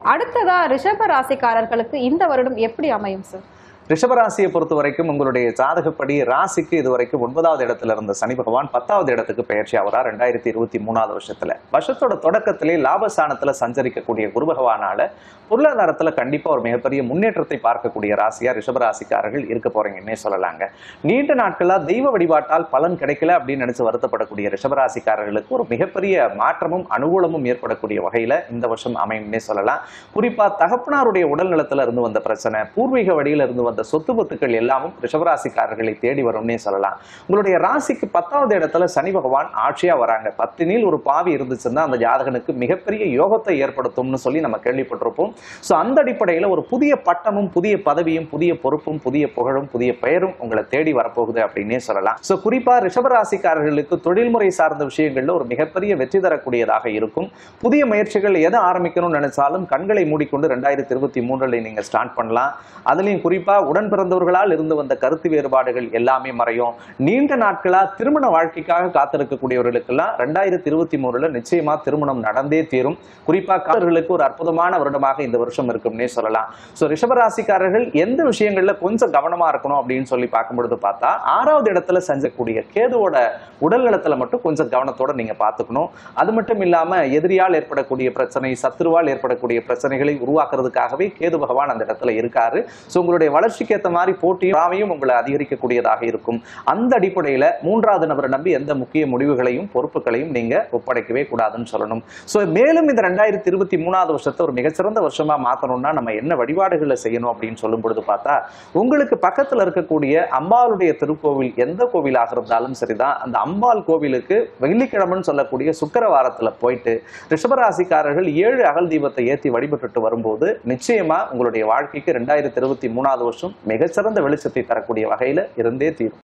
அடுத்ததா ரிஷப ராசிக்காரர்களுக்கு இந்த வருடம் எப்படி அமையும் சார் ரிஷபராசியை பொறுத்த வரைக்கும் உங்களுடைய ஜாதகப்படி ராசிக்கு இது வரைக்கும் ஒன்பதாவது இடத்துல இருந்த சனி பகவான் பத்தாவது இடத்துக்கு பயிற்சி ஆகிறா ரெண்டாயிரத்தி இருபத்தி மூணாவது வருஷத்துல வருஷத்தோட தொடக்கத்திலே லாபஸ்தானத்துல சஞ்சரிக்கக்கூடிய குரு பகவானால பொருளாதாரத்துல கண்டிப்பா ஒரு மிகப்பெரிய முன்னேற்றத்தை பார்க்கக்கூடிய ராசியா ரிஷபராசிக்காரர்கள் இருக்க போறீங்கன்னே சொல்லலாங்க நீண்ட நாட்களா தெய்வ வழிபாட்டால் பலன் கிடைக்கல அப்படின்னு நினைச்சு வருத்தப்படக்கூடிய ரிஷபராசிக்காரர்களுக்கு ஒரு மிகப்பெரிய மாற்றமும் அனுகூலமும் ஏற்படக்கூடிய வகையில இந்த வருஷம் அமையும்னே சொல்லலாம் குறிப்பா தகப்பனாருடைய உடல் நலத்துல இருந்து வந்த பிரச்சனை பூர்வீக வழியில இருந்து வந்த சொத்து பத்துக்கள் எல்லாமும் ரிஷபராசிக்காரர்களை தேடி வரும்னே சொல்லலாம் உங்களுடைய ராசிக்கு பத்தாவது இடத்துல சனி பகவான் ஆட்சியா வராங்க பத்தினில் ஒரு பாவி இருந்துச்சுன்னா அந்த ஜாதகனுக்கு மிகப்பெரிய யோகத்தை ஏற்படுத்தும்னு சொல்லி நம்ம கேள்விப்பட்டிருப்போம் ஸோ அந்த அடிப்படையில் ஒரு புதிய பட்டமும் புதிய பதவியும் புதிய பொறுப்பும் புதிய புகழும் புதிய பெயரும் உங்களை தேடி வரப்போகுது அப்படின்னே சொல்லலாம் ஸோ குறிப்பா ரிஷபராசிக்காரர்களுக்கு தொழில்முறை சார்ந்த விஷயங்கள்ல ஒரு மிகப்பெரிய வெற்றி தரக்கூடியதாக இருக்கும் புதிய முயற்சிகள் எதை ஆரம்பிக்கணும்னு நினைச்சாலும் கண்களை மூடிக்கொண்டு ரெண்டாயிரத்தி இருபத்தி மூன்றுல நீங்க ஸ்டார்ட் பண்ணலாம் அதுலயும் குறிப்பா உடன் பிறந்தவர்களால் இருந்து வந்த கருத்து வேறுபாடுகள் எல்லாமே மறையும் நீண்ட நாட்களா திருமண வாழ்க்கைக்காக காத்திருக்கக்கூடியவர்களுக்கெல்லாம் ரெண்டாயிரத்தி இருபத்தி மூணுல நிச்சயமா திருமணம் நடந்தே தீரும் குறிப்பா காதலர்களுக்கு ஒரு அற்புதமான வருடமாக இந்த வருஷம் இருக்கும்னே சொல்லலாம் ஸோ ரிஷபராசிக்காரர்கள் எந்த விஷயங்கள்ல கொஞ்சம் கவனமா இருக்கணும் அப்படின்னு சொல்லி பார்க்கும் பொழுது பார்த்தா ஆறாவது இடத்துல செஞ்சக்கூடிய கேதுவோட உடல் நலத்துல மட்டும் கொஞ்சம் கவனத்தோட நீங்க பார்த்துக்கணும் அது மட்டும் இல்லாம எதிரியால் ஏற்படக்கூடிய பிரச்சனை சத்துருவால் ஏற்படக்கூடிய பிரச்சனைகளை உருவாக்குறதுக்காகவே கேது பகவான் அந்த இடத்துல இருக்காரு ஸோ உங்களுடைய வளர்ச்சிக்கு ஏற்ற மாதிரி போட்டியும் பொறாமையும் உங்களை அதிகரிக்கக்கூடியதாக இருக்கும் அந்த அடிப்படையில மூன்றாவது நபரை நம்பி எந்த முக்கிய முடிவுகளையும் பொறுப்புகளையும் நீங்க ஒப்படைக்கவே கூடாதுன்னு சொல்லணும் ஸோ மேலும் இந்த ரெண்டாயிரத்தி இருபத்தி மூணாவது வருஷத்தை ஒரு மிகச்சிறந்த வருஷமா மாத்தணும்னா நம்ம என்ன வழிபாடுகளை செய்யணும் அப்படின்னு சொல்லும் பொழுது பார்த்தா உங்களுக்கு பக்கத்துல இருக்கக்கூடிய அம்பாளுடைய திருக்கோவில் எந்த கோவிலாக இருந்தாலும் சரிதான் அந்த அம்பாள் கோவிலுக்கு வெள்ளிக்கிழமைன்னு சொல்லக்கூடிய சுக்கரவாரத்துல போயிட்டு ரிஷபராசிக்காரர்கள் ஏழு அகல் தீபத்தை ஏற்றி வழிபட்டுட்டு வரும்போது நிச்சயமா உங்களுடைய வாழ்க்கைக்கு ரெண்டாயிரத்தி இருபத்தி மூணாவது வருஷம் மிகச்சிறந்த வெளிச்சத்தை தரக்கூடிய வகையில இருந்தே தீரும்